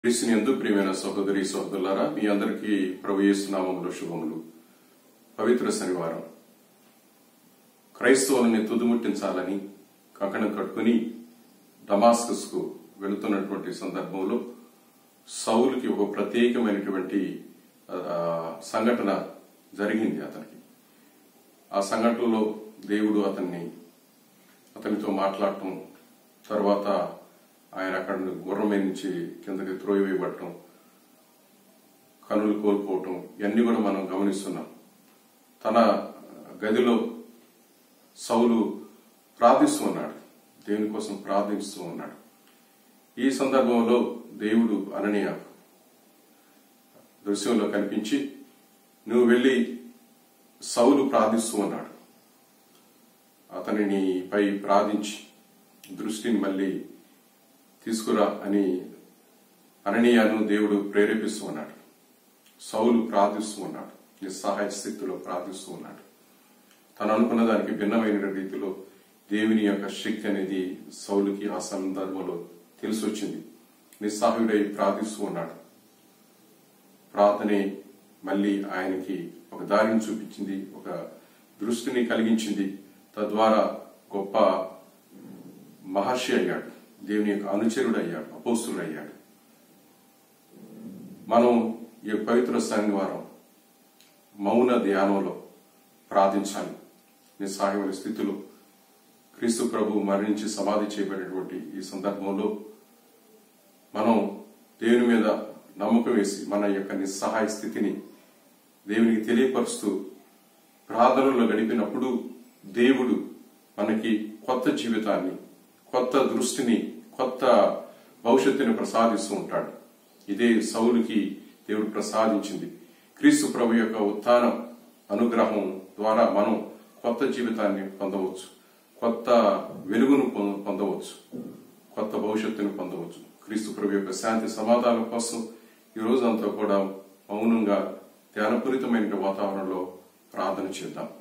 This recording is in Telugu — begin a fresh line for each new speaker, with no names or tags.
క్రీస్తుని ఎందు ప్రియమైన సహోదరి సహోదరులారా మీ అందరికీ ప్రభు యేసునామములో శుభములు పవిత్ర శనివారం క్రైస్తవులని తుదిముట్టించాలని కంకణం కట్టుకుని డమాస్కస్ కు వెళుతున్నటువంటి సందర్భంలో సౌలుకి ఒక ప్రత్యేకమైనటువంటి ఆ, సంఘటన జరిగింది అతనికి ఆ సంఘటనలో దేవుడు అతన్ని అతనితో మాట్లాడటం తర్వాత ఆయన అక్కడ నుండి గుర్రం మీద నుంచి కిందకి త్రోయవేయబడటం కనులు కోల్పోవటం ఇవన్నీ కూడా మనం గమనిస్తున్నాం తన గదిలో సౌలు ప్రార్థిస్తూ ఉన్నాడు దేవుని కోసం ప్రార్థిస్తూ ఉన్నాడు ఈ సందర్భంలో దేవుడు అననీయ దృశ్యంలో కనిపించి నువ్వు వెళ్ళి సౌలు ప్రార్థిస్తూ ఉన్నాడు అతనిని పై ప్రార్థించి దృష్టిని మళ్ళీ తీసుకురా అని అననీయాను దేవుడు ప్రేరేపిస్తూ ఉన్నాడు సౌలు ప్రార్థిస్తూ ఉన్నాడు నిస్సహాయ స్థితిలో ప్రార్థిస్తూ ఉన్నాడు తను అనుకున్న దానికి భిన్నమైన రీతిలో దేవుని యొక్క శక్తి అనేది సౌలుకి ఆ సందర్భంలో తెలిసి వచ్చింది నిస్సహాయుడై ప్రార్థిస్తూ ఉన్నాడు ప్రార్థనే మళ్ళీ ఆయనకి ఒక దారిని చూపించింది ఒక దృష్టిని కలిగించింది తద్వారా గొప్ప మహర్షి అయ్యాడు దేవుని యొక్క అనుచరుడు అయ్యాడు అపోస్తుడు అయ్యాడు మనం ఈ పవిత్ర శనివారం మౌన ధ్యానంలో ప్రార్థించాలి నిస్సహాయమైన స్థితిలో క్రీస్తు ప్రభు మరణించి సమాధి చేయబడినటువంటి ఈ సందర్భంలో మనం దేవుని మీద నమ్మకం వేసి మన యొక్క నిస్సహాయ స్థితిని దేవునికి తెలియపరుస్తూ ప్రార్థనలో గడిపినప్పుడు దేవుడు మనకి కొత్త జీవితాన్ని కొత్త దృష్టిని కొత్త భవిష్యత్తుని ప్రసాదిస్తూ ఉంటాడు ఇదే సౌలుకి దేవుడు ప్రసాదించింది క్రీస్తు ప్రభు యొక్క ఉత్థాన అనుగ్రహం ద్వారా మనం కొత్త జీవితాన్ని పొందవచ్చు కొత్త వెలుగును పొంద- పొందవచ్చు కొత్త భవిష్యత్తును పొందవచ్చు క్రీస్తు ప్రభు యొక్క శాంతి సమాధానం కోసం ఈ రోజంతా కూడా మౌనంగా ధ్యానపూరితమైన వాతావరణంలో ప్రార్థన చేద్దాం